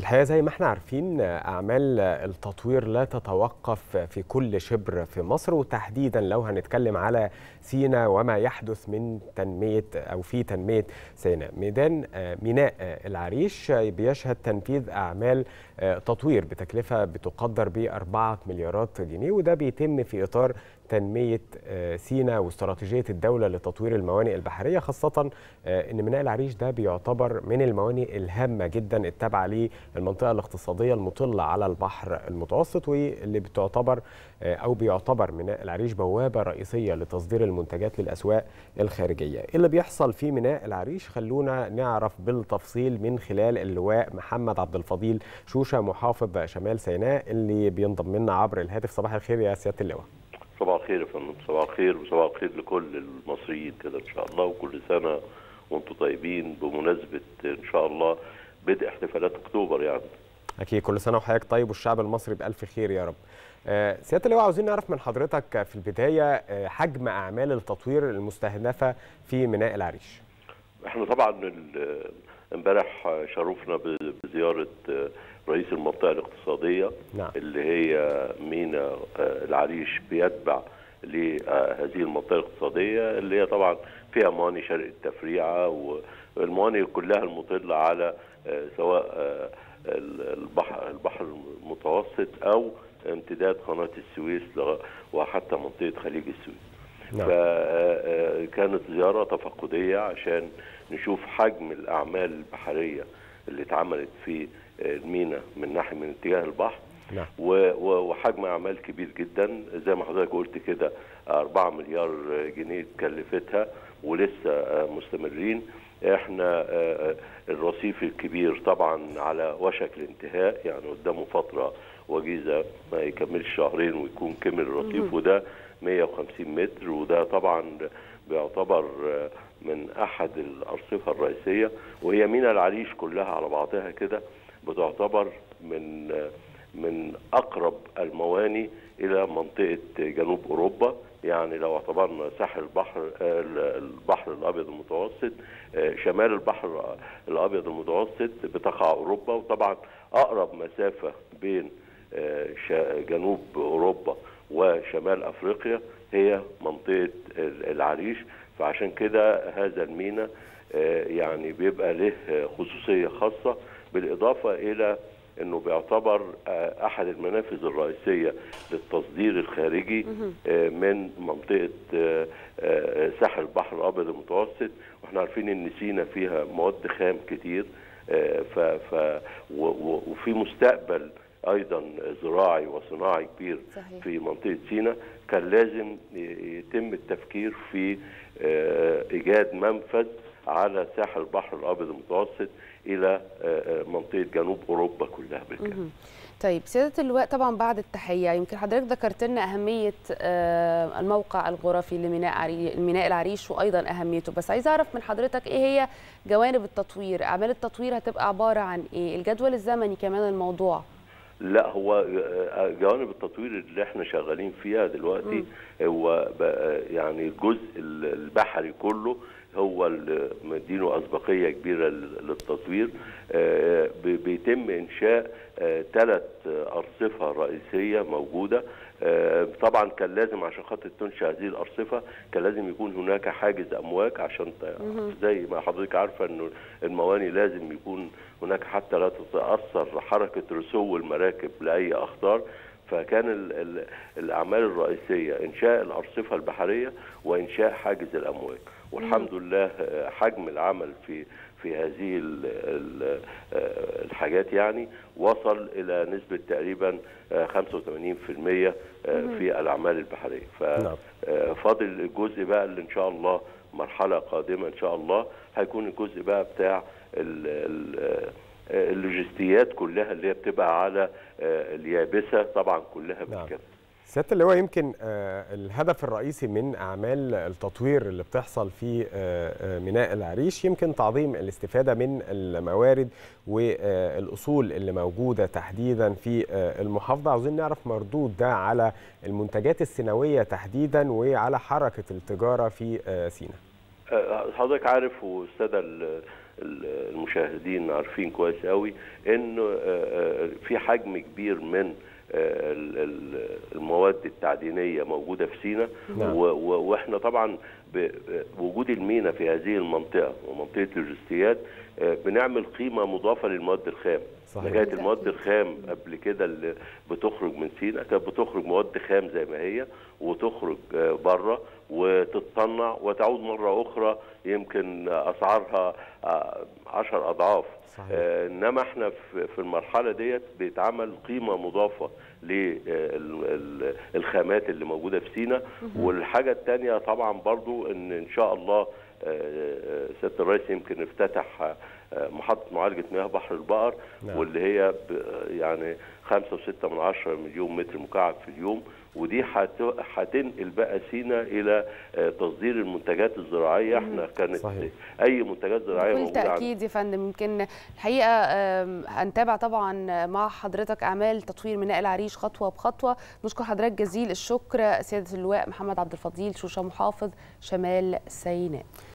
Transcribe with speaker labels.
Speaker 1: الحقيقه زي ما احنا عارفين اعمال التطوير لا تتوقف في كل شبر في مصر وتحديدا لو هنتكلم على سينا وما يحدث من تنميه او في تنميه سيناء ميدان ميناء العريش بيشهد تنفيذ اعمال تطوير بتكلفه بتقدر ب 4 مليارات جنيه وده بيتم في اطار تنميه سينا واستراتيجيه الدوله لتطوير الموانئ البحريه خاصه ان ميناء العريش ده بيعتبر من الموانئ الهامه جدا التابعه للمنطقه الاقتصاديه المطله على البحر المتوسط واللي بتعتبر او بيعتبر ميناء العريش بوابه رئيسيه لتصدير المنتجات للاسواق الخارجيه. ايه اللي بيحصل في ميناء العريش خلونا نعرف بالتفصيل من خلال اللواء محمد عبد الفضيل شوشه محافظ شمال سيناء اللي بينضم لنا عبر الهاتف صباح الخير يا سياده اللواء.
Speaker 2: صباح الخير يا فندم صباح الخير وصباح الخير لكل المصريين كده ان شاء الله وكل سنه وانتم طيبين بمناسبه ان شاء الله بدء احتفالات اكتوبر يعني
Speaker 1: اكيد كل سنه وحضرتك طيب والشعب المصري بالف خير يا رب آه سياده اللواء عاوزين نعرف من حضرتك في البدايه آه حجم اعمال التطوير المستهدفه في ميناء العريش
Speaker 2: احنا طبعا امبارح شرفنا بزياره رئيس المنطقه الاقتصاديه
Speaker 1: نعم.
Speaker 2: اللي هي ميناء العريش بيتبع لهذه المنطقه الاقتصاديه اللي هي طبعا فيها موانئ شرق التفريعه والموانئ كلها المطله على سواء البحر البحر المتوسط او امتداد قناه السويس وحتى منطقه خليج السويس.
Speaker 1: نعم.
Speaker 2: فكانت زياره تفقديه عشان نشوف حجم الاعمال البحريه اللي اتعملت في المينا من ناحيه من اتجاه البحر
Speaker 1: نعم.
Speaker 2: وحجم اعمال كبير جدا زي ما حضرتك قلت كده 4 مليار جنيه كلفتها ولسه مستمرين احنا الرصيف الكبير طبعا على وشك الانتهاء يعني قدامه فتره وجيزه ما يكملش شهرين ويكون كمل الرصيف وده 150 متر وده طبعا بيعتبر من احد الارصفه الرئيسيه وهي مينا العريش كلها على بعضها كده بتعتبر من من اقرب المواني الى منطقه جنوب اوروبا يعني لو اعتبرنا ساحل البحر البحر الابيض المتوسط شمال البحر الابيض المتوسط بتقع اوروبا وطبعا اقرب مسافه بين جنوب اوروبا وشمال افريقيا هي منطقه العريش فعشان كده هذا الميناء يعني بيبقى له خصوصيه خاصه بالاضافه الى انه بيعتبر احد المنافذ الرئيسيه للتصدير الخارجي من منطقه ساحل البحر الابيض المتوسط واحنا عارفين ان سينا فيها مواد خام كتير ف ف وفي مستقبل ايضا زراعي وصناعي كبير
Speaker 3: صحيح.
Speaker 2: في منطقه سينا كان لازم يتم التفكير في ايجاد منفذ على ساحل البحر الابيض المتوسط الى منطقه جنوب اوروبا كلها بالكامل.
Speaker 3: طيب سياده اللواء طبعا بعد التحيه يمكن حضرتك ذكرت لنا اهميه الموقع الجغرافي لميناء عري... ميناء العريش وايضا اهميته بس عايز اعرف من حضرتك ايه هي جوانب التطوير اعمال التطوير هتبقى عباره عن ايه الجدول الزمني كمان الموضوع
Speaker 2: لا هو جوانب التطوير اللي احنا شغالين فيها دلوقتي هو يعني الجزء البحري كله هو اللي مدينه اسبقيه كبيره للتطوير بيتم انشاء ثلاث ارصفه رئيسيه موجوده طبعا كان لازم عشان خاطر تنشا هذه الارصفه كان لازم يكون هناك حاجز امواج عشان زي ما حضرتك عارفه انه المواني لازم يكون هناك حتى لا تتاثر حركه رسو المراكب لاي اخطار فكان ال ال الاعمال الرئيسيه انشاء الارصفه البحريه وانشاء حاجز الامواج والحمد لله حجم العمل في في هذه ال ال الحاجات يعني وصل الى نسبه تقريبا 85% في الاعمال البحريه ففاضل الجزء بقى اللي ان شاء الله مرحله قادمه ان شاء الله هيكون الجزء بقى بتاع اللوجستيات كلها اللي هي بتبقى على اليابسه طبعا كلها بالكامل
Speaker 1: سياده اللواء يمكن الهدف الرئيسي من اعمال التطوير اللي بتحصل في ميناء العريش يمكن تعظيم الاستفاده من الموارد والاصول اللي موجوده تحديدا في المحافظه عاوزين نعرف مردود ده على المنتجات السنويه تحديدا وعلى حركه التجاره في سيناء
Speaker 2: حضرتك عارف والساده المشاهدين عارفين كويس قوي انه في حجم كبير من المواد التعدينيه موجوده في سينا نعم. واحنا طبعا بوجود المينا في هذه المنطقه ومنطقه اللوجستيات بنعمل قيمه مضافه للمواد الخام صحيح. كانت المواد الخام قبل كده اللي بتخرج من سينا كانت بتخرج مواد خام زي ما هي وتخرج بره وتتصنع وتعود مره اخرى يمكن اسعارها 10 اضعاف صحيح. آه انما احنا في المرحله ديت بيتعمل قيمه مضافه للخامات اللي موجوده في سينا والحاجه الثانيه طبعا برضو ان ان شاء الله سياده الرئيس يمكن افتتح محطه معالجه مياه بحر البقر نعم. واللي هي يعني 5.6 من 10 مليون متر مكعب في اليوم ودي هتنقل بقى سينا الى تصدير المنتجات الزراعيه احنا كانت صحيح. اي منتجات زراعيه
Speaker 3: بكل تاكيد يا فندم يمكن الحقيقه هنتابع طبعا مع حضرتك اعمال تطوير ميناء العريش خطوه بخطوه نشكر حضرتك جزيل الشكر سياده اللواء محمد عبد الفضيل شوشه محافظ شمال سيناء